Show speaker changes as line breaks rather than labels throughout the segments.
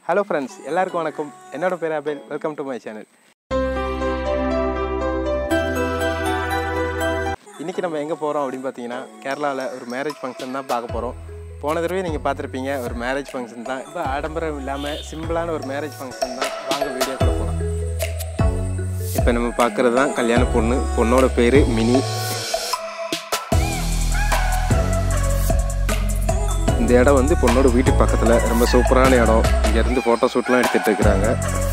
Hello friends எல்லாருக்கும் வணக்கம் என்னோட பேர் Abel welcome to my channel இன்றைக்கி நம்ம எங்கே போகிறோம் அப்படின்னு பார்த்தீங்கன்னா கேரளாவில் ஒரு மேரேஜ் ஃபங்க்ஷன் தான் பார்க்க போகிறோம் போன தடவை நீங்கள் பார்த்துருப்பீங்க ஒரு மேரேஜ் ஃபங்க்ஷன் தான் இப்போ ஆடம்பரம் இல்லாமல் சிம்பிளான ஒரு மேரேஜ் ஃபங்க்ஷன் தான் வாங்க வீடியோக்குள்ள போகலாம் இப்போ நம்ம பார்க்குறது தான் கல்யாண பொண்ணு பொண்ணோட பேர் மினி இந்த இடம் வந்து பொண்ணோட வீட்டு பக்கத்தில் ரொம்ப சூப்பரான இடம் இங்கேருந்து ஃபோட்டோ ஷூட்லாம் எடுத்துகிட்டு இருக்கிறாங்க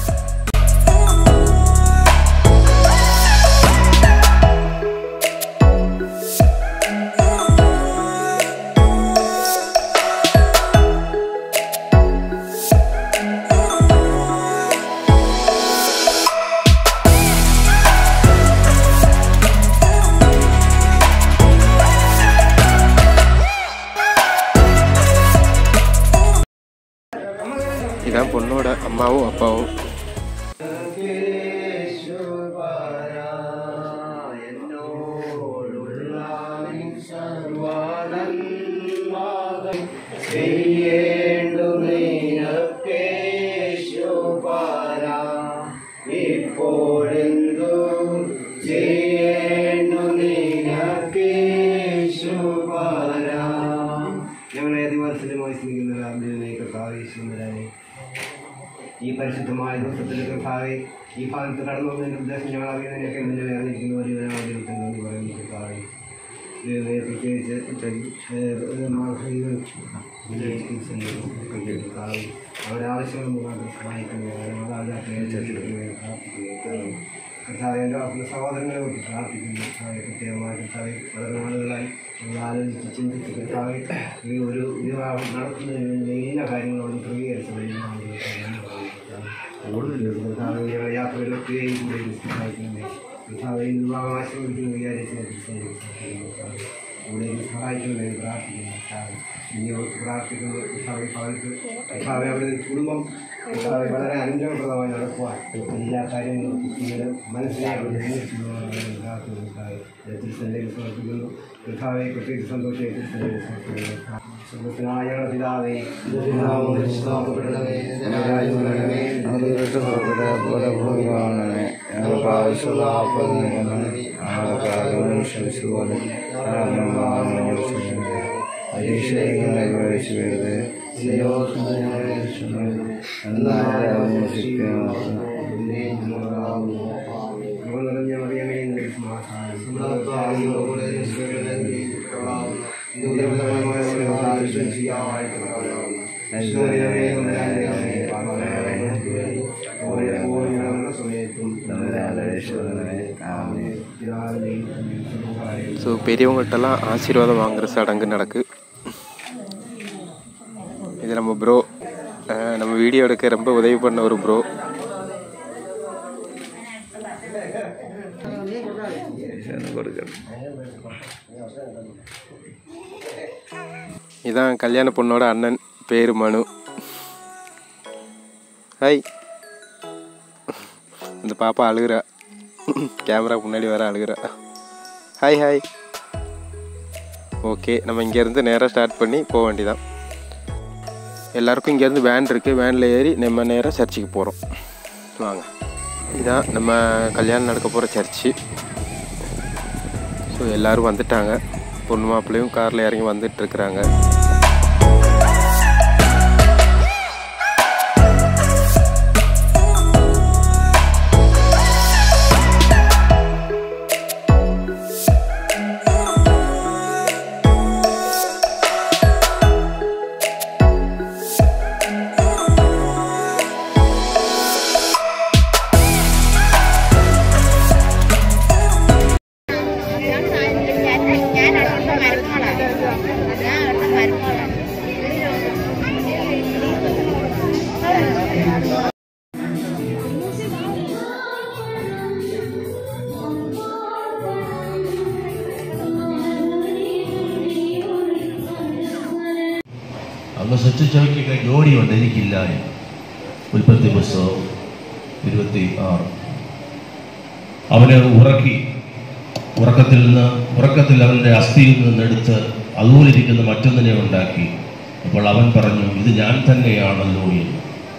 இதான் பொண்ணோட அம்மாவும் அப்பாவும்
ഞങ്ങളെ ദിവസമായി സ്നേഹിക്കുന്ന രാമദേവനെ കർത്താവെ സുന്ദരനെ ഈ പരിശുദ്ധമായ ദിവസത്തിൽ കർത്താവെ ഈ ഭാഗത്ത് കടന്നു വന്നതിൻ്റെ ഉദ്ദേശം ഞങ്ങൾ അറിയുന്നതിനൊക്കെ എന്തിനു വേർതിരിക്കുന്ന ഒരു എന്ന് പറയുന്നു കർത്താവെ ദൈവമേ പ്രത്യേകിച്ച് കർത്താവെ അവരുടെ ആവശ്യങ്ങൾ മുഖാന്തരം സഹായിക്കുന്നു മാതാപിതാക്കളെ കർത്താവെ എൻ്റെ വാക്കുള്ള സഹോദരങ്ങളെ കുറിച്ച് പ്രാർത്ഥിക്കുന്നു കർത്താവെ പ്രത്യേകമായി കർത്താവെ വളരെ നാളുകളായി നമ്മൾ ആലോചിച്ച് ചിന്തിച്ച് കർത്താവെ ഈ ഒരു വിവാഹം നടത്തുന്നതിന് വേണ്ടി എല്ലാ കാര്യങ്ങളും ക്രമീകരിച്ചു കർത്താവെ ഞങ്ങളെ യാത്രകളൊക്കെയും കൂടെ ഇത് സഹായിക്കുന്നേ കർത്താവെ ഈ വിവാഹം ആശീർവദിക്കുന്നു വിചാരിച്ചു ഇവിടെ ഇത് സഹായിക്കണമെന്ന് പ്രാർത്ഥിക്കുന്നു കർത്താവെ ഇനി അവർക്ക് പ്രാർത്ഥിക്കുന്നു കർത്താവെ ഭവനത്ത് കർത്താവെ അവരുടെ കുടുംബം കർത്താവെ വളരെ അനുഗ്രഹപ്രദമായി നടക്കുവാൻ എല്ലാ കാര്യങ്ങളും ഇങ്ങനെ മനസ്സിലാക്കി പ്രാർത്ഥിക്കുന്നു കർത്താവെ തിരുസന്നിധിയിൽ സമർപ്പിക്കുന്നു കർത്താവെ പ്രത്യേകിച്ച് സന്തോഷം തിരുസന്നിധിയിൽ സമർപ്പിക്കുന്നു സ്വർഗത്തിനായ ഞങ്ങളുടെ പിതാവേ
ഞങ്ങൾക്ക് ആവശ്യമുള്ള ഞങ്ങളുടെ കാര്യങ്ങളും ക്ഷമിച്ചുപോലെ പരീക്ഷയിലേക്ക് പ്രവേശിക്കരുത്
നിറഞ്ഞ മറിയമേ നിന്റെ
ஸோ பெரியவங்கள்ட்டெல்லாம் ஆசீர்வாதம் வாங்குற சடங்கு நடக்கு இது நம்ம ப்ரோ நம்ம வீடியோ எடுக்க ரொம்ப உதவி பண்ண ஒரு ப்ரோ
கொடுக்கணும்
இதான் கல்யாண பொண்ணோட அண்ணன் பேரு மனு ஹாய் இந்த பாப்பா அழுகுறா கேமரா முன்னாடி வர அழுகுறா ஹாய் ஹாய் ஓகே நம்ம இங்கேருந்து நேராக ஸ்டார்ட் பண்ணி போக வேண்டியதான் எல்லாருக்கும் இங்கேருந்து வேன் இருக்குது வேனில் ஏறி நம்ம நேராக சர்ச்சுக்கு போகிறோம் வாங்க இதான் நம்ம கல்யாணம் நடக்க போகிற சர்ச்சு ஸோ எல்லோரும் வந்துட்டாங்க பொண்ணு மாப்பிள்ளையும் காரில் இறங்கி வந்துட்டு இருக்கிறாங்க
ഞാൻ അടുത്ത മരുമോളാണ് ഞാൻ അടുത്ത മരുമോളാണ്
അങ്ങ് സൃഷ്ടിച്ചവയ്ക്കൊക്കെ ജോഡിയുണ്ട് എനിക്കില്ല ഉൽപ്പത്തി പുസ്തകം ഇരുപത്തി ആറ് അവനെ ഉറക്കി ഉറക്കത്തിൽ നിന്ന് ഉറക്കത്തിൽ അവൻ്റെ അസ്ഥിയിൽ നിന്നെടുത്ത് അതുപോലിരിക്കുന്ന മറ്റൊന്നിനെ ഉണ്ടാക്കി അപ്പോൾ അവൻ പറഞ്ഞു ഇത് ഞാൻ തന്നെയാണല്ലോ എന്ന്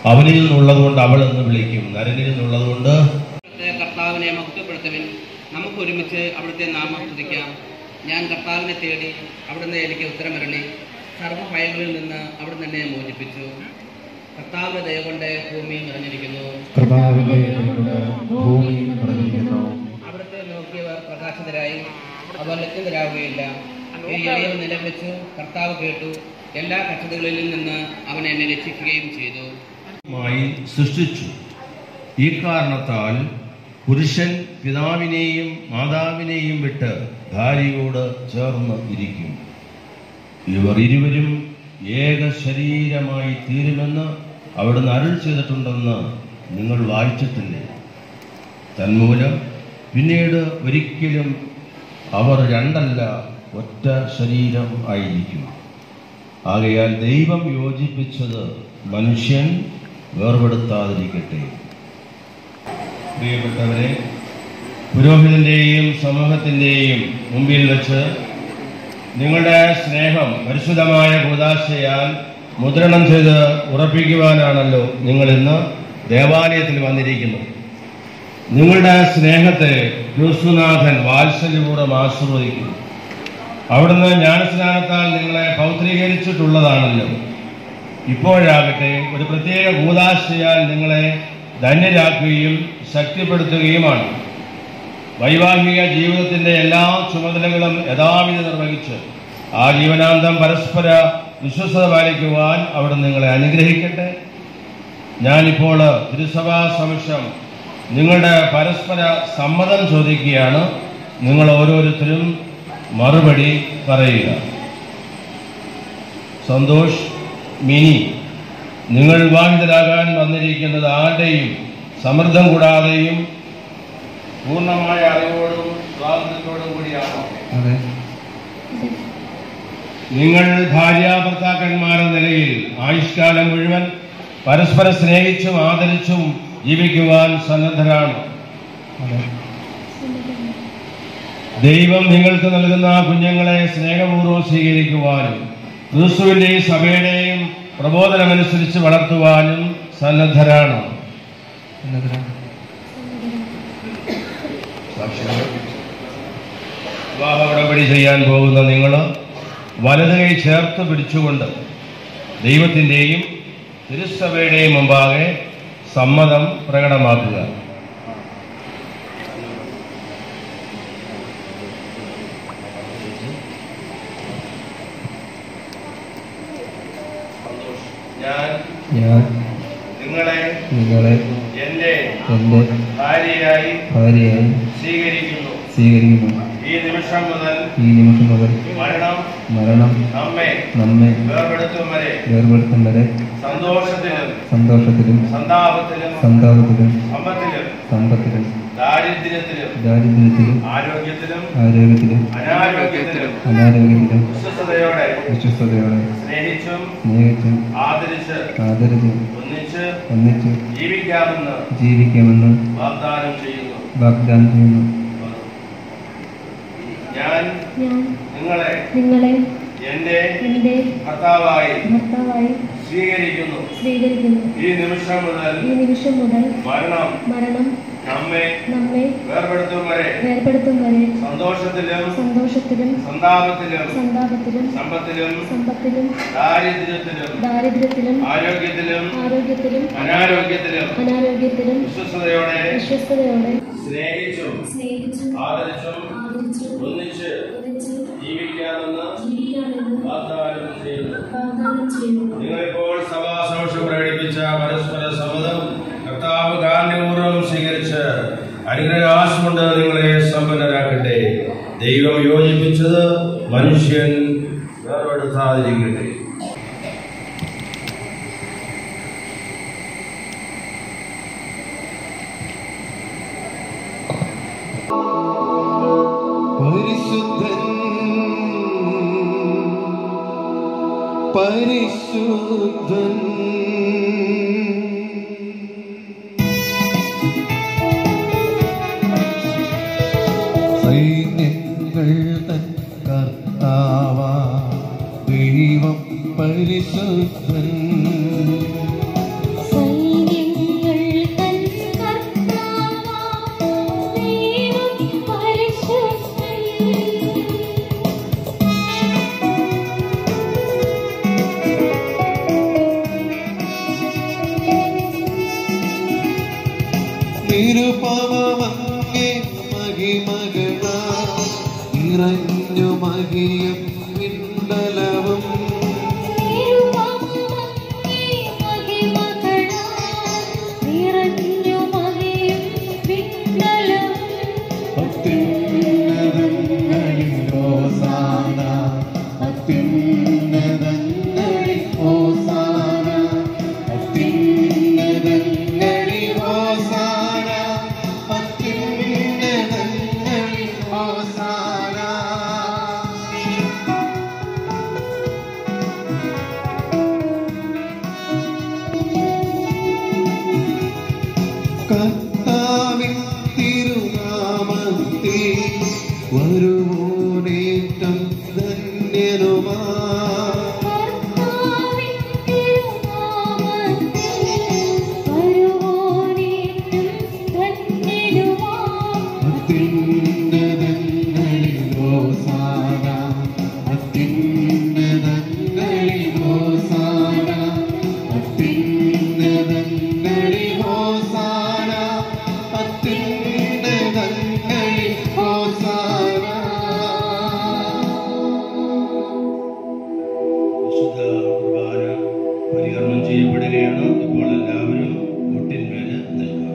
അവനിൽ നിന്നുള്ളതുകൊണ്ട് അവൾ എന്ന് വിളിക്കും നരനിൽ നിന്നുള്ളതുകൊണ്ട്
അവിടുത്തെ കർത്താവിനെ മഹത്വപ്പെടുത്തുവിൻ നമുക്ക് ഒരുമിച്ച് അവിടുത്തെ നാമം സ്തുതിക്കാം ഞാൻ കർത്താവിനെ തേടി അവിടുന്ന് എനിക്ക് ഉത്തരമരളി സർവ്വഭയങ്ങളിൽ നിന്ന് അവിടുന്ന് എന്നെ മോചിപ്പിച്ചു കർത്താവിന്റെ ദയ കൊണ്ട് ഭൂമി നിറഞ്ഞിരിക്കുന്നു
കർത്താവിന്റെ ദയകൊണ്ട് ഭൂമി നിറഞ്ഞിരിക്കുന്നു
അവിടുത്തെ നോക്കിയവർ പ്രകാശിതരായി അവർ ലജ്ജിതരാകുകയില്ല ഈ എളിയവൻ നിലവിളിച്ചു കർത്താവ് കേട്ടു എല്ലാ കക്ഷതകളിൽ നിന്ന് അവൻ എന്നെ രക്ഷിക്കുകയും ചെയ്തു
മായി സൃഷ്ടിച്ചു ഈ കാരണത്താൽ പുരുഷൻ പിതാവിനെയും മാതാവിനെയും വിട്ട് ഭാര്യയോട് ചേർന്ന് ഇരിക്കും ഇവർ ഇരുവരും ഏക ശരീരമായി തീരുമെന്ന് അവിടുന്ന് അരുൾ ചെയ്തിട്ടുണ്ടെന്ന് നിങ്ങൾ വായിച്ചിട്ടില്ലേ തന്മൂലം പിന്നീട് ഒരിക്കലും അവർ രണ്ടല്ല ഒറ്റ ശരീരം ആയിരിക്കും ആകയാൽ ദൈവം യോജിപ്പിച്ചത് മനുഷ്യൻ വേർപെടുത്താതിരിക്കട്ടെ പ്രിയപ്പെട്ടവരെ പുരോഹിതന്റെയും സമൂഹത്തിന്റെയും മുമ്പിൽ വെച്ച് നിങ്ങളുടെ സ്നേഹം പരിശുദ്ധമായ കൂതാശയാൽ മുദ്രണം ചെയ്ത് ഉറപ്പിക്കുവാനാണല്ലോ നിങ്ങൾ ഇന്ന് ദേവാലയത്തിൽ വന്നിരിക്കുന്നത് നിങ്ങളുടെ സ്നേഹത്തെ ക്രിസ്തുനാഥൻ വാത്സല്യപൂർവ്വം ആശീർവദിക്കുന്നു അവിടുന്ന് ജ്ഞാനസ്നാനത്താൽ നിങ്ങളെ പൗത്രീകരിച്ചിട്ടുള്ളതാണല്ലോ ഇപ്പോഴാകട്ടെ ഒരു പ്രത്യേക കൂതാശയാൽ നിങ്ങളെ ധന്യരാക്കുകയും ശക്തിപ്പെടുത്തുകയുമാണ് വൈവാഹിക ജീവിതത്തിന്റെ എല്ലാ ചുമതലകളും യഥാവിധി നിർവഹിച്ച് ആ ജീവനാന്തം പരസ്പര വിശ്വസത പാലിക്കുവാൻ അവിടെ നിങ്ങളെ അനുഗ്രഹിക്കട്ടെ ഞാനിപ്പോൾ തിരുസഭാ സമക്ഷം നിങ്ങളുടെ പരസ്പര സമ്മതം ചോദിക്കുകയാണ് നിങ്ങൾ ഓരോരുത്തരും മറുപടി പറയുക സന്തോഷ് മിനി നിങ്ങൾ വിവാഹിതരാകാൻ വന്നിരിക്കുന്നത് ആരുടെയും സമ്മർദ്ദം കൂടാതെയും പൂർണ്ണമായ അറിവോടും സ്വാതന്ത്ര്യത്തോടും കൂടിയാണോ
അതെ
നിങ്ങൾ ഭാര്യാഭർത്താക്കന്മാരെന്ന നിലയിൽ ആയുഷ്കാലം മുഴുവൻ പരസ്പരം സ്നേഹിച്ചും ആദരിച്ചും ജീവിക്കുവാൻ സന്നദ്ധരാണ്
അതെ
ദൈവം നിങ്ങൾക്ക് നൽകുന്ന ആ കുഞ്ഞുങ്ങളെ സ്നേഹപൂർവ്വം സ്വീകരിക്കുവാനും ക്രിസ്തുവിന്റെയും സഭയുടെയും പ്രബോധനമനുസരിച്ച് വളർത്തുവാനും സന്നദ്ധരാണ്
എന്നതിനാണ്
വിവാഹ ഉടമ്പടി ചെയ്യാൻ പോകുന്ന നിങ്ങൾ വലത് കൈ ചേർത്ത് പിടിച്ചുകൊണ്ട് ദൈവത്തിൻ്റെയും തിരുസഭയുടെയും മുമ്പാകെ സമ്മതം പ്രകടമാക്കുക ഞാൻ
ഞാൻ
നിങ്ങളെ
നിങ്ങളെ
എൻ്റെ
എൻ്റെ
ഭാര്യയായി
ഭാര്യയായി
സ്വീകരിക്കുന്നു
സ്വീകരിക്കുന്നു
ഈ നിമിഷം മുതൽ
ഈ നിമിഷം മുതൽ
മരണം
മരണം
നമ്മെ
നമ്മെ
വേർപെടുത്തും വരെ
വേർപെടുത്തും വരെ
സന്തോഷത്തിലും
സന്തോഷത്തിലും
സന്താപത്തിലും
സന്താപത്തിലും
സമ്പത്തിലും
സമ്പത്തിലും
ദാരിദ്ര്യത്തിലും
ദാരിദ്ര്യത്തിലും
ആരോഗ്യത്തിലും
ആരോഗ്യത്തിലും
അനാരോഗ്യത്തിലും
അനാരോഗ്യത്തിലും
വിശ്വസതയോടെ
വിശ്വസ്തയോടെ
സ്നേഹിച്ചും
സ്നേഹിച്ചും
ആദരിച്ച്
ആദരിച്ചും
ഒന്നിച്ച്
ഒന്നിച്ച്
ജീവിക്കാമെന്ന്
ജീവിക്കാമെന്ന്
വാഗ്ദാനം ചെയ്യുന്നു
വാഗ്ദാനം ചെയ്യുന്നു
ഞാൻ
ഞാൻ
നിങ്ങളെ
നിങ്ങളെ
എൻ്റെ
എൻ്റെ
ഭർത്താവായി
ഭർത്താവായി
സ്വീകരിക്കുന്നു
സ്വീകരിക്കുന്നു
ഈ നിമിഷം മുതൽ
ഈ നിമിഷം മുതൽ
മരണം
മരണം
നമ്മെ
നമ്മെ
വേർപെടുത്തും വരെ
വേർപെടുത്തും വരെ
സന്തോഷത്തിലും
സന്തോഷത്തിലും
സന്താപത്തിലും
സന്താപത്തിലും
സമ്പത്തിലും
സമ്പത്തിലും
ദാരിദ്ര്യത്തിലും
ദാരിദ്ര്യത്തിലും
ആരോഗ്യത്തിലും
ആരോഗ്യത്തിലും
അനാരോഗ്യത്തിലും
അനാരോഗ്യത്തിലും
വിശ്വസതയോടെ
വിശ്വസ്തയോടെ
സ്നേഹിച്ചും
സ്നേഹിച്ചും
ആദരിച്ചും
ആദരിച്ചും
ഒന്നിച്ച്
ഒന്നിച്ച്
ജീവിക്കാമെന്ന്
ജീവിക്കാമെന്ന്
വാഗ്ദാനം ചെയ്യുന്നു
വാഗ്ദാനം ചെയ്യുന്നു
നിങ്ങളിപ്പോൾ സഭാസമക്ഷം പ്രകടിപ്പിച്ച പരസ്പര സമ്മതം കർത്താവ് കാരണപൂർവ്വം സ്വീകരിച്ച് അനുഗ്രഹാസം കൊണ്ട് നിങ്ങളെ സമ്പന്നരാക്കട്ടെ ദൈവം യോജിപ്പിച്ചത് മനുഷ്യൻ വേർപെടുത്താതിരിക്കട്ടെ
പരിശുദ്ധൻ പരിശുദ്ധൻ സൈന്യങ്ങൾ തൻ കർത്താവ ദൈവം പരിശുദ്ധൻ
സൈന്യങ്ങൾ
നിറഞ്ഞു മകിയും വിണ്ടലവും അത്യുന്നതങ്ങളിൽ ഹോസാന അത്യുന്നതങ്ങളിൽ ഹോസാന അത്യുന്നതങ്ങളിൽ ഹോസാന അത്യുന്നതങ്ങളിൽ ഹോസാന കർത്താവിൻ തിരുനാമത്തിൽ വരുവോനേറ്റം ധന്യനുമാ അത്യുന്നതങ്ങളിൽ ഹോസാന അത്യുന്നതങ്ങളിൽ ഹോസാന അത്യുന്നതങ്ങളിൽ ഹോസാന അത്യുന്നതങ്ങളിൽ ഹോസാന
വിശുദ്ധ കുർബാന പരികർമ്മം ചെയ്യപ്പെടുകയാണ് ഇപ്പോൾ എല്ലാവരും മുട്ടിന്മേൽ നിൽക്കുക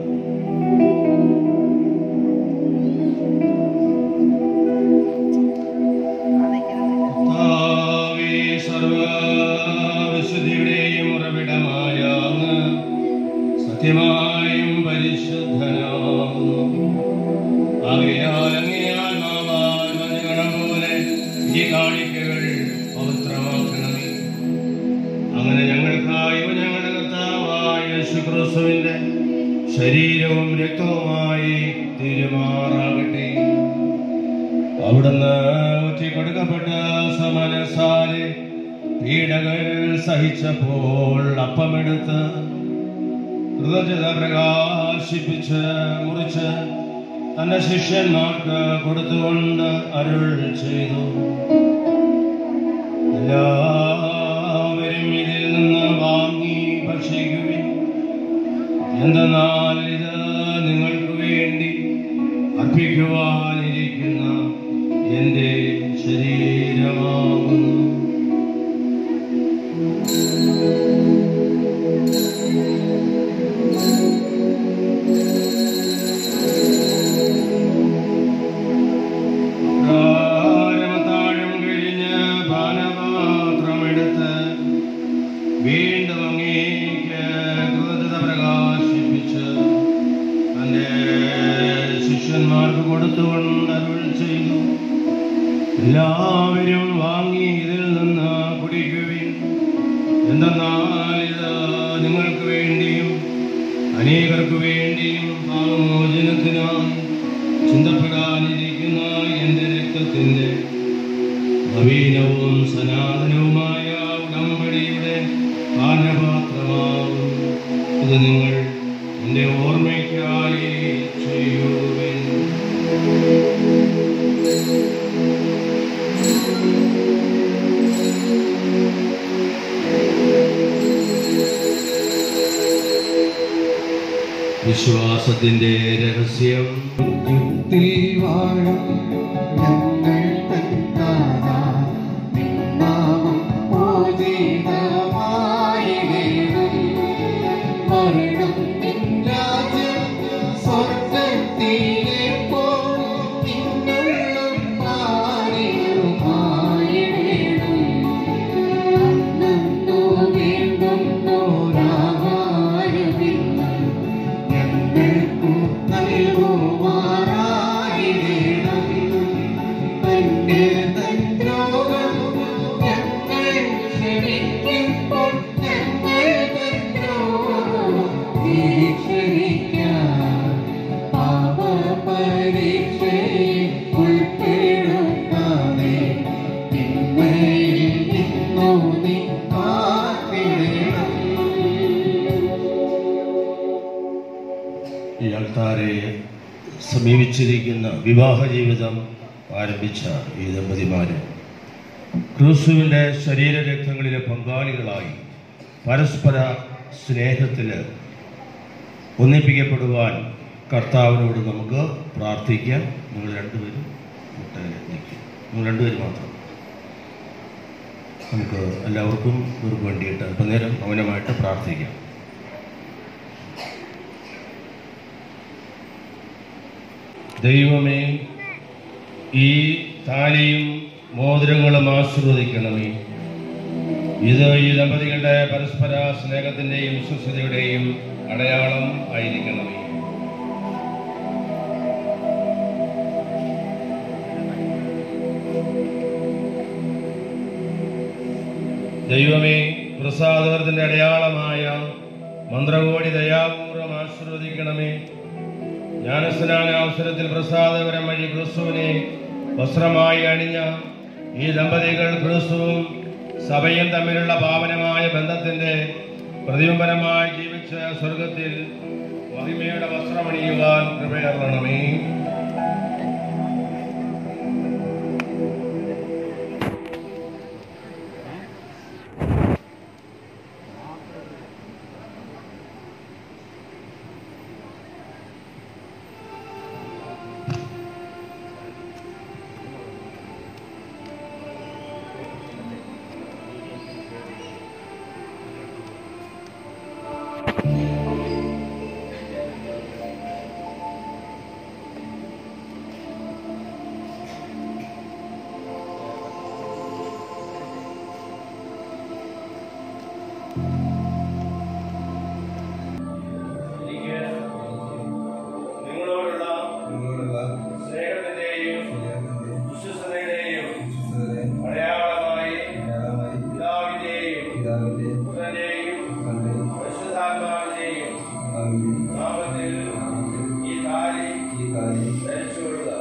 കർത്താവേ, സർവ്വവിശുദ്ധിയുടെയും ഉറവിടമായ അങ്ങ് സത്യമായും പരിശുദ്ധനാകുന്നു ആകയാൽ അങ്ങേ ആത്മാവാൽ മഞ്ഞകണം പോലെ ഈ കാണിക്കകൾ പവിത്രമാക്കണമേ അങ്ങനെ ഞങ്ങൾക്കായി ഞങ്ങളുടെ കർത്താവായ യേശുക്രിസ്തുവിന്റെ ശരീരവും രക്തവുമായി തീരുമാറാകട്ടെ അവിടുന്ന് ഒറ്റിക്കൊടുക്കപ്പെട്ട സമനസാലെ പീഡകൾ സഹിച്ചപ്പോൾ അപ്പമെടുത്ത് കൃതജ്ഞത പ്രകാശിപ്പിച്ച് മുറിച്ച് തന്റെ ശിഷ്യന്മാർക്ക് കൊടുത്തുകൊണ്ട് അരുൾ ചെയ്തു എല്ലാവരും ഇതിൽ നിന്ന് വാങ്ങി ഭക്ഷിക്കുവിൻ എന്തെന്നാൽ ഇത് നിങ്ങൾക്ക് വേണ്ടി അർപ്പിക്കുവാനിരിക്കുന്ന എൻ്റെ ശരീരമാകുന്നു പ്രാരംഭത്താഴം കഴിഞ്ഞ് പാനപാത്രമെടുത്ത് വീണ്ടും അങ്ങേക്ക് കൃതജ്ഞത പ്രകാശിപ്പിച്ച് തന്റെ ശിഷ്യന്മാർക്ക് കൊടുത്തുകൊണ്ട് അരുൾ ചെയ്തു എല്ലാവരും വാങ്ങി ഇതിൽ നിന്ന് കുടിക്കുവിൻ എന്തെന്നാൽ ഇത് നിങ്ങൾക്ക് വേണ്ടിയും അനേകർക്ക് വേണ്ടിയും പാപമോചനത്തിനായി ചിന്തപ്പെടാനിരിക്കുന്ന എൻ്റെ രക്തത്തിൻ്റെ നവീനവും സനാതനവുമായ ഉടമ്പടിയുടെ പാനപാത്രമാകും ഇത് നിങ്ങൾ എൻ്റെ ഓർമ്മയ്ക്കായി ചെയ്യുവിൻ വിശ്വാസത്തിന്റെ രഹസ്യം
യുക്തിൽ വാഴും ഞങ്ങൾ തൻ നാഥാ, നിൻ നാമം പൂജിതമായിടേണം. മരണം നിൻ രാജ്യം സ്വർഗ്ഗത്തിലെ പോൽ നിന്നുള്ളും പാരിലുമായിടേണം. അന്നന്നു വേണ്ടുന്നോരാഹാരമിന്ന് ഞങ്ങൾക്കു നൽകുമാറായിടേണം. തന്റെ തന്ത്രോകം ഞങ്ങൾ ക്ഷമിക്കുമ്പോൾ ഞങ്ങൾ തന്ത്രോകം നീ ക്ഷമിക്കാം. പാപപരീക്ഷയിൽ ഉൾപ്പെടുത്താതെ തിന്മയിൽ നിന്നു നീ കാത്തിടണം
ഈ ആൾക്കാരെ സമീപിച്ചിരിക്കുന്ന വിവാഹ ജീവിതം ആരംഭിച്ച ഈ ദമ്പതിമാര് ക്രിസ്തുവിൻ്റെ ശരീരരക്തങ്ങളിലെ പങ്കാളികളായി പരസ്പര സ്നേഹത്തിൽ ഒന്നിപ്പിക്കപ്പെടുവാൻ കർത്താവിനോട് നമുക്ക് പ്രാർത്ഥിക്കാം നിങ്ങൾ രണ്ടുപേരും മുട്ടയിൽ നിൽക്കും നിങ്ങൾ രണ്ടുപേര് മാത്രം നമുക്ക് എല്ലാവർക്കും ഇവർക്ക് വേണ്ടിയിട്ട് അല്പനേരം മൗനമായിട്ട് പ്രാർത്ഥിക്കാം ദൈവമേ ഈ താലിയും മോതിരങ്ങളും ആശീർവദിക്കണമേ ഇത് ഈ ദമ്പതികളുടെ പരസ്പര സ്നേഹത്തിന്റെയും വിശ്വസ്തയുടെയും അടയാളം ആയിരിക്കണമേ ദൈവമേ പ്രസാദവർത്തിന്റെ അടയാളമായ മന്ത്രകോടി ദയാപൂർവം ആശീർവദിക്കണമേ ജ്ഞാനസ്നാന അവസരത്തിൽ പ്രസാദപരം വഴി ക്രിസ്തുവിനെ വസ്ത്രമായി അണിഞ്ഞ ഈ ദമ്പതികൾ ക്രിസ്തുവും സഭയും തമ്മിലുള്ള പാവനമായ ബന്ധത്തിന്റെ പ്രതിബിംബനമായി ജീവിച്ച സ്വർഗത്തിൽ മഹിമയുടെ വസ്ത്രമണിയുവാൻ കൃപയറണമേ എനിക്ക് നിങ്ങളോടുള്ള സ്നേഹത്തിന്റെയും വിശ്വസതയുടെയും അടയാളമായി പിതാവിന്റെയും പുത്രന്റെയും പരിശുദ്ധാത്മാവിന്റെയും നാമത്തിൽ ഈ താലി ധരിച്ചുകൊള്ളുക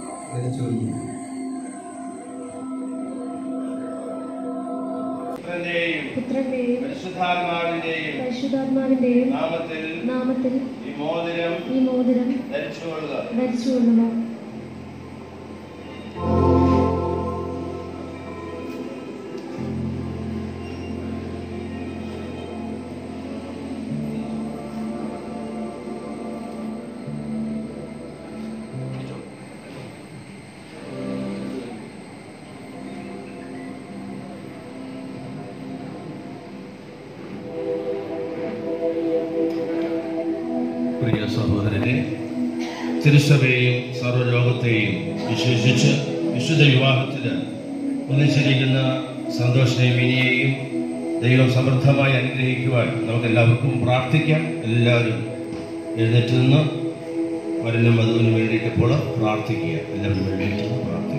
പുത്രന്റെയും
പുത്രന്റെയും
പരിശുദ്ധാത്മാവിന്റെയും
പരിശുദ്ധാത്മാവിന്റെയും
നാമത്തിൽ
നാമത്തിൽ
ഈ മോതിരം
ഈ മോതിരം
ധരിച്ചുകൊള്ളുക
ധരിച്ചുകൊള്ളുക
പ്രിയ സഹോദരനെ തിരുസഭയെയും സർവ്വലോകത്തെയും വിശേഷിച്ച് വിശുദ്ധ വിവാഹത്തിൽ ഒന്നിച്ചിരിക്കുന്ന സന്തോഷിനെയും ഇനിയെയും ദൈവം സമൃദ്ധമായി അനുഗ്രഹിക്കുവാൻ നമുക്ക് എല്ലാവർക്കും പ്രാർത്ഥിക്കാം എല്ലാവരും എഴുന്നേറ്റ് നിന്ന് വരനും വധുവിനും വേണ്ടിയിട്ട് ഇപ്പോൾ പ്രാർത്ഥിക്കുക എല്ലാവരും എഴുന്നേറ്റ് നിന്ന് പ്രാർത്ഥിക്കുക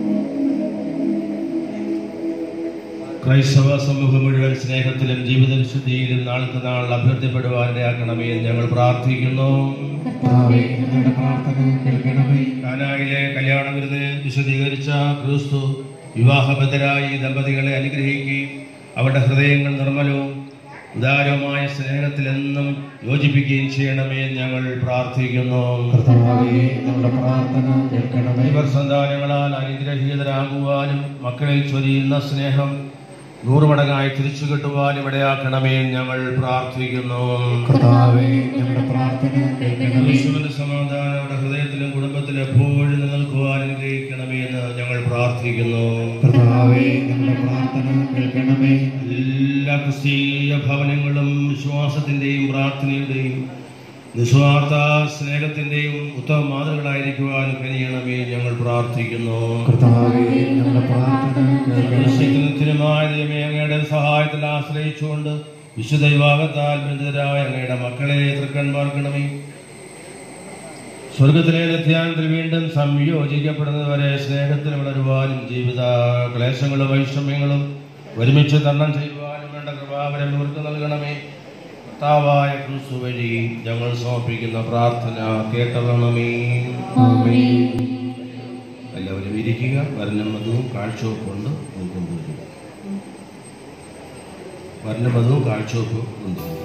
ക്രൈസ്തവ സമൂഹം മുഴുവൻ സ്നേഹത്തിലും ജീവിത വിശുദ്ധിയിലും നാൾക്ക് നാൾ അഭ്യർത്ഥിപ്പെടുവാൻ ഇടയാക്കണമേ എന്ന് ഞങ്ങൾ പ്രാർത്ഥിക്കുന്നു
കർത്താവേ ഞങ്ങളുടെ പ്രാർത്ഥന കേൾക്കണമേ
കാനായിലെ കല്യാണ വിരുന്നിനെ വിശദീകരിച്ച ക്രിസ്തു വിവാഹബദ്ധരായി ഈ ദമ്പതികളെ അനുഗ്രഹിക്കുകയും അവരുടെ ഹൃദയങ്ങൾ നിർമ്മലവും ഉദാരവുമായ സ്നേഹത്തിൽ എന്നും യോജിപ്പിക്കുകയും ചെയ്യണമേ എന്ന് ഞങ്ങൾ പ്രാർത്ഥിക്കുന്നു
കർത്താവേ ഞങ്ങളുടെ പ്രാർത്ഥന കേൾക്കണമേ
ഇവർ സന്താനങ്ങളാൽ അനുഗ്രഹീതരാകുവാനും മക്കളിൽ ചൊരിയുന്ന സ്നേഹം നൂറുമടങ്ങായി തിരിച്ചു കിട്ടുവാനും ഇടയാക്കണമേ എന്ന് ഞങ്ങൾ പ്രാർത്ഥിക്കുന്നു
കർത്താവേ ഞങ്ങളുടെ പ്രാർത്ഥന കേൾക്കണമേ
യേശുവിന്റെ സമാധാനം അവരുടെ ഹൃദയത്തിലും കുടുംബത്തിലും എപ്പോഴും നിലനിൽക്കുവാൻ അനുഗ്രഹിക്കണമേ എന്ന് ഞങ്ങൾ പ്രാർത്ഥിക്കുന്നു
കർത്താവേ ഞങ്ങളുടെ പ്രാർത്ഥന കേൾക്കണമേ
എല്ലാ ക്രിസ്തീയ ഭവനങ്ങളും വിശ്വാസത്തിന്റെയും പ്രാർത്ഥനയുടെയും നിസ്വാർത്ഥ സ്നേഹത്തിന്റെയും ഉത്തമ മാതൃകളായിരിക്കുവാൻ കഴിയണമേ എന്ന് ഞങ്ങൾ പ്രാർത്ഥിക്കുന്നു
കർത്താവേ ഞങ്ങളുടെ പ്രാർത്ഥന കേൾക്കണമേ
നിത്യമായ ദൈവമേ അങ്ങയുടെ സഹായത്തിൽ ആശ്രയിച്ചുകൊണ്ട് വിശുദ്ധ വിവാഹത്താൽ ബന്ധിതരായ അങ്ങയുടെ മക്കളെ തൃക്കൺമാർക്കണമേ സ്വർഗത്തിലെ നിത്യാനത്തിൽ വീണ്ടും സംയോജിക്കപ്പെടുന്നതുവരെ സ്നേഹത്തിൽ വളരുവാനും ജീവിത ക്ലേശങ്ങളും വൈഷമ്യങ്ങളും ഒരുമിച്ച് തരണം ചെയ്യുവാനും വേണ്ട കൃപാവരം ഇവർക്ക് നൽകണമേ കർത്താവായ ക്രിസ്തു വഴി ഞങ്ങൾ സമർപ്പിക്കുന്ന പ്രാർത്ഥന കേട്ടണമേ
ആമേൻ
എല്ലാവരും ഇരിക്കുക വർണ്ണമതവും കാഴ്ചവെപ്പുണ്ട് അത് കൊണ്ടുവരും വർണ്ണമതവും കാഴ്ചവെപ്പും കൊണ്ടുവരും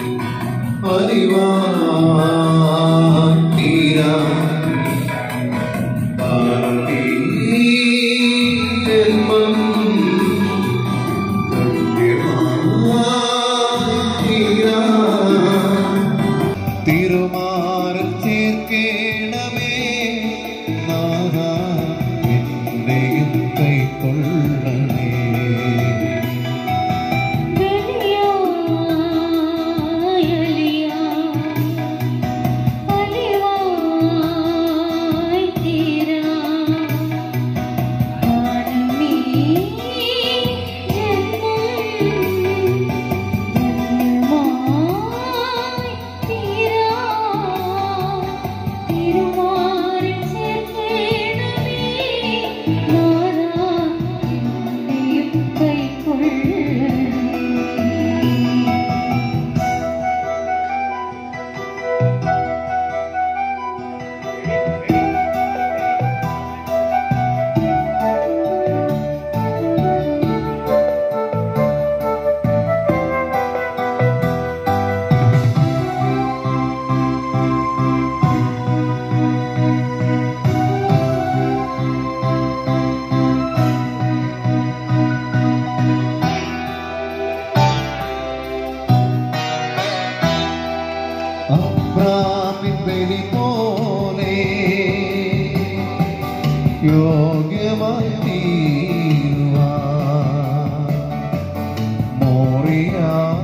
അറിവാൻ തീരാ യോഗ്യമായി തീരുവാൻ മോറിയ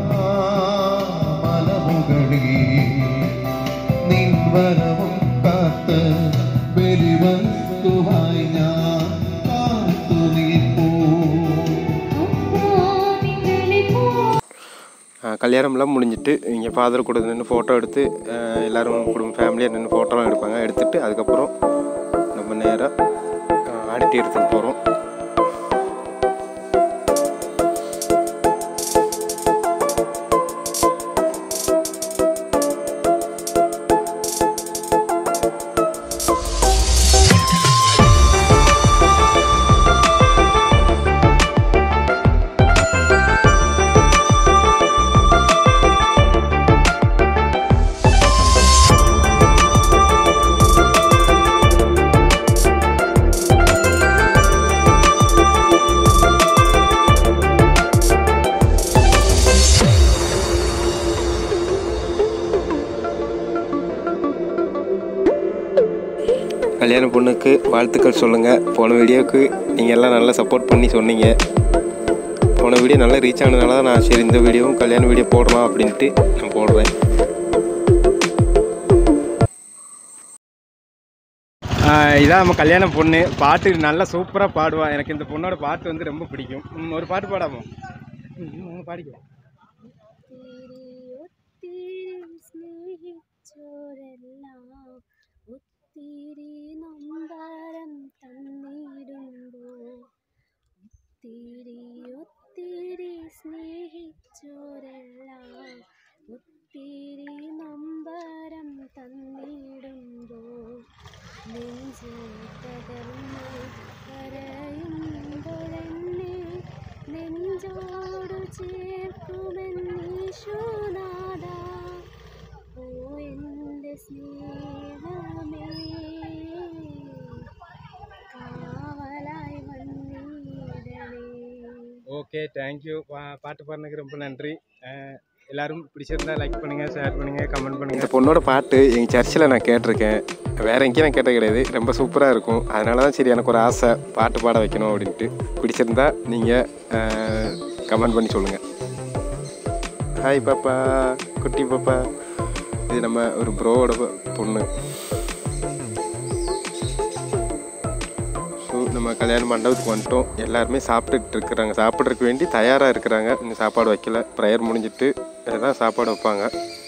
മലമുകളിൽ നിൻവരവും കാത്ത് ബലിവസ്തുവായി ഞാൻ കാത്തു നിൽപ്പൂ
கல்யாணம்லாம் முடிஞ்சிட்டு இங்கே ஃபாதர் கூட நின்று ஃபோட்டோ எடுத்து அஹ், எல்லாரும் குடும்ப ஃபேமிலியாக நின்று ஃபோட்டோலாம் எடுப்பாங்க எடுத்துட்டு அதுக்கப்புறம் நம்ம நேராக ஆடிட்டோரியத்துக்கு போகிறோம் கல்யாண பொண்ணுக்கு வாழ்த்துக்கள் சொல்லுங்கள் போன வீடியோவுக்கு நீங்கள் எல்லாம் நல்லா சப்போர்ட் பண்ணி சொன்னீங்க போன வீடியோ நல்லா ரீச் ஆனதுனால தான் நான் சரி இந்த வீடியோவும் கல்யாண வீடியோ போடலாம் அப்படின்ட்டு நான் போடுறேன் இதான் நம்ம கல்யாண பொண்ணு பாட்டு நல்லா சூப்பராக பாடுவா எனக்கு இந்த பொண்ணோட பாட்டு வந்து ரொம்ப பிடிக்கும் ம், ஒரு பாட்டு பாடாமோ ம், பாடிக்கோ
സ്നേഹിച്ചോരെല്ലാം ഒത്തിരി നൊമ്പരം തന്നിടുമ്പോൾ ഒത്തിരി ഒത്തിരി സ്നേഹിച്ചോരെല്ലാം ഒത്തിരി നൊമ്പരം തന്നിടുമ്പോൾ നെഞ്ചു തകർന്ന് കരയുമ്പോഴെന്നെ നെഞ്ചോടു ചേർക്കുമെന്നീശുനാഥ ഓ എൻ്റെ സ്നേഹമേ കാവലായി വന്നിടണേ
ஓகே தேங்க்யூ பாட்டு பாடினதுக்கு ரொம்ப நன்றி அஹ், எல்லாரும் பிடிச்சிருந்தா லைக் பண்ணுங்கள் ஷேர் பண்ணுங்கள் கமெண்ட் பண்ணுங்கள் இந்த பொண்ணோட பாட்டு எங்கள் சர்ச்சில் நான் கேட்டிருக்கேன் வேறு எங்கேயும் நான் கேட்ட கிடையாது ரொம்ப சூப்பராக இருக்கும் அதனால தான் சரி எனக்கு ஒரு ஆசை பாட்டு பாட வைக்கணும் அப்படின்ட்டு பிடிச்சிருந்தா நீங்கள் கமெண்ட் பண்ணி சொல்லுங்கள் ஹாய் பாப்பா குட்டி பாப்பா இது நம்ம ஒரு ப்ரோவோட பொண்ணு ஸோ நம்ம கல்யாண மண்டபத்துக்கு வந்துட்டோம் எல்லாருமே சாப்பிட்டுட்டு இருக்கிறாங்க சாப்பிட்றதுக்கு வேண்டி தயாராக இருக்கிறாங்க இன்னும் சாப்பாடு வைக்கல ப்ரேயர் முடிஞ்சிட்டு தான் சாப்பாடு வைப்பாங்க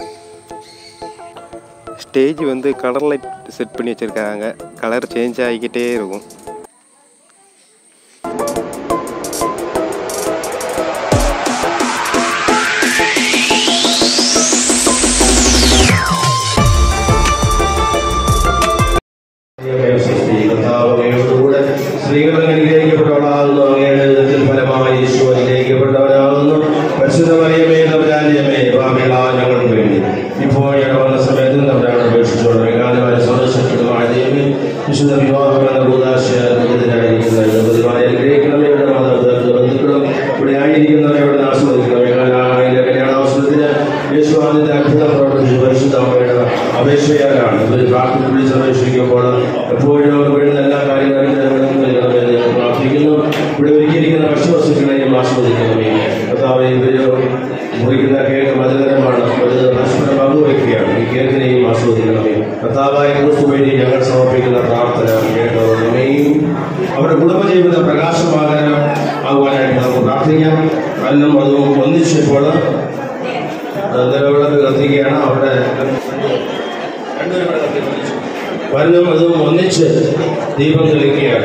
ஸ்டேஜ் வந்து கலர் லைட் செட் பண்ணி வச்சுருக்காங்க கலர் சேஞ்ச் ஆகிக்கிட்டே இருக்கும்
കർത്താവയോടുകൂടെ സ്ത്രീകൾ അനുഗ്രഹിക്കപ്പെട്ടവളാകുന്നു അങ്ങയുടെ വിധത്തിൽ ഫലമായി യേശു അനുഗ്രഹിക്കപ്പെട്ടവരാകുന്നു പരിശുദ്ധമറിയമേ നവരാജ്യമേ ഭാവികളാ ഞങ്ങൾക്ക് വേണ്ടി ഇപ്പോൾ ഞങ്ങൾ വന്ന സമയത്ത് നവരാണ് അപേക്ഷിച്ചോളൂ കാലമായ സന്തോഷപ്രദമായ ദൈവമേ വിശുദ്ധ വിവാഹം എന്ന കൂതാശയത്തിനായിരിക്കുന്ന ദമ്പതിമാരെ അനുഗ്രഹിക്കണമേ ഇവിടെ മാതാപിതാക്കൾ ബന്ധുക്കളും ഇവിടെ ആയിരിക്കുന്നവരെ ആസ്വദിക്കണമേ കാലായ കല്യാണാവസരത്തിന് യേശു ആദ്യത്തെ അത്ഭുതം പ്രവർത്തിച്ചു പരിശുദ്ധ അമ്മയുടെ അപേക്ഷയാലാണ് ഇവർ പ്രാർത്ഥന വിളിച്ച് അപേക്ഷിക്കുമ്പോൾ എപ്പോഴും അവർ വീഴുന്ന എല്ലാ കാര്യങ്ങളും നൽകണമെന്ന് ഞാൻ പ്രാർത്ഥിക്കുന്നു ഇവിടെ ഒരുക്കിയിരിക്കുന്ന ഭക്ഷ്യവസ്തുക്കളെയും ആസ്വദിക്കണമേ കർത്താവെ ഇവര് മുറിക്കുന്ന കേക്ക് മധുരമാണ് അത് പരസ്പരം പങ്കുവയ്ക്കുകയാണ് ഈ കേക്കിനെയും ആസ്വദിക്കണമേ കർത്താവായ ക്രിസ്തു വേണ്ടി ഞങ്ങൾ സമർപ്പിക്കുന്ന പ്രാർത്ഥന കേട്ടോണമേയും അവരുടെ കുടുംബജീവിതം പ്രകാശമാകാൻ ആകുവാനായിട്ട് നമുക്ക് പ്രാർത്ഥിക്കാം അല്ലും അതും ഒന്നിച്ചപ്പോൾ നിലവിളക്ക് കത്തിക്കുകയാണ് അവിടെ രണ്ടുപേരും കൂടെ കത്തിച്ചു വരനും അതും ഒന്നിച്ച് ദീപം തെളിക്കുകയാണ്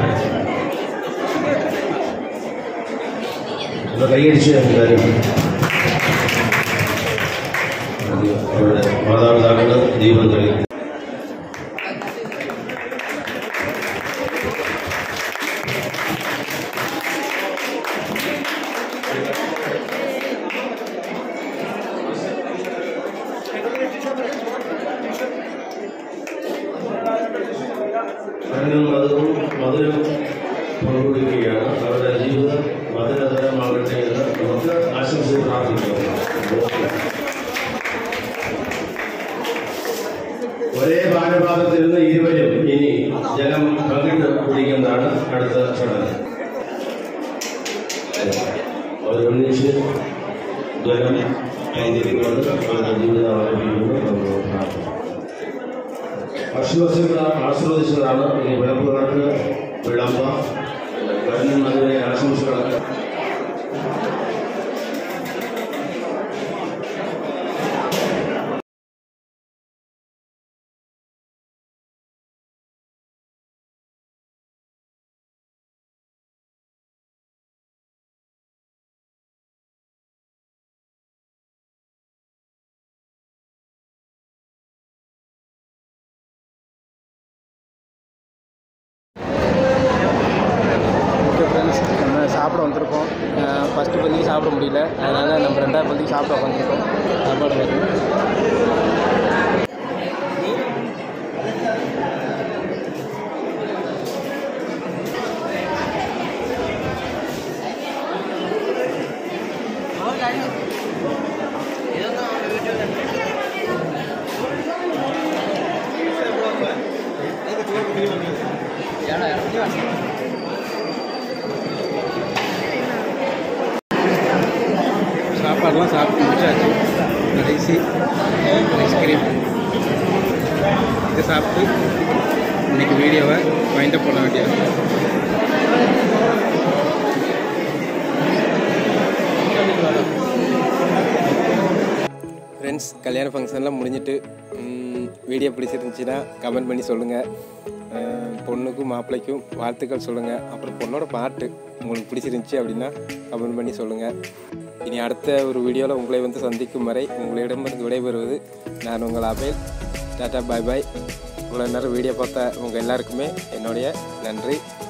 ഒന്ന് കൈയടിച്ച് എല്ലാവരും അവിടെ മാതാപിതാക്കള് ദീപം തെളിക്കും വരനും അതും മധുരം പങ്കുവയ്ക്കുകയാണ് അവരുടെ ജീവിതം മധുരതരമാകട്ടെ എന്ന് നമുക്ക് ആശംസിച്ച് പ്രാർത്ഥിക്കുന്നു ഒരേ പാനപാത്രത്തിൽ നിന്ന് ഇരുവരും ഇനി ജലം പങ്കിട്ട് കുടിക്കുന്നതാണ് അടുത്ത ചടങ്ങ് അവരൊന്നിച്ച് ജലം പങ്കിട്ടുകൊണ്ട് അവരുടെ ജീവിതം ആരംഭിക്കുന്നു എന്ന് പ്രാർത്ഥിക്കുന്നു ഭക്ഷ്യവസ്തുക്കൾ ആസ്വദിച്ചതാണ് ഈ വിളമ്പുകാർക്ക് വിളമ്പ വരുന്നതിനെ ആശംസകളൊക്കെ
ஓகே ஃப்ரெண்ட்ஸ் நம்ம சாப்பிட வந்திருக்கோம் ஃபஸ்ட்டு பந்திக்கு சாப்பிட முடியல அதனால் நம்ம ரெண்டாவது பந்திக்கு சாப்பிட உட்காந்துருக்கோம் சாப்பாடு பார்த்து சாப்பாடெலாம் சாப்பிட்டு முடிச்சாச்சு கடைசி ஐஸ்கிரீம் இதை சாப்பிட்டு இன்னைக்கு வீடியோவை வைண்டப் பண்ண வேண்டியது ஃப்ரெண்ட்ஸ் கல்யாண ஃபங்க்ஷன்லாம் முடிஞ்சிட்டு ம், வீடியோ பிடிச்சிருந்துச்சின்னா கமெண்ட் பண்ணி சொல்லுங்கள் பொண்ணுக்கும் மாப்பிள்ளைக்கும் வாழ்த்துக்கள் சொல்லுங்கள் அப்புறம் பொண்ணோட பாட்டு உங்களுக்கு பிடிச்சிருந்துச்சி அப்படின்னா கமெண்ட் பண்ணி சொல்லுங்கள் இனி அடுத்த ஒரு வீடியோவில் உங்களை வந்து சந்திக்கும் வரை உங்களிடமிருந்து விடைபெறுவது நான் உங்கள் அபேல் டாட்டா பாய் பாய் இவ்வளோ நேரம் வீடியோ பார்த்த உங்கள் எல்லாருக்குமே என்னுடைய நன்றி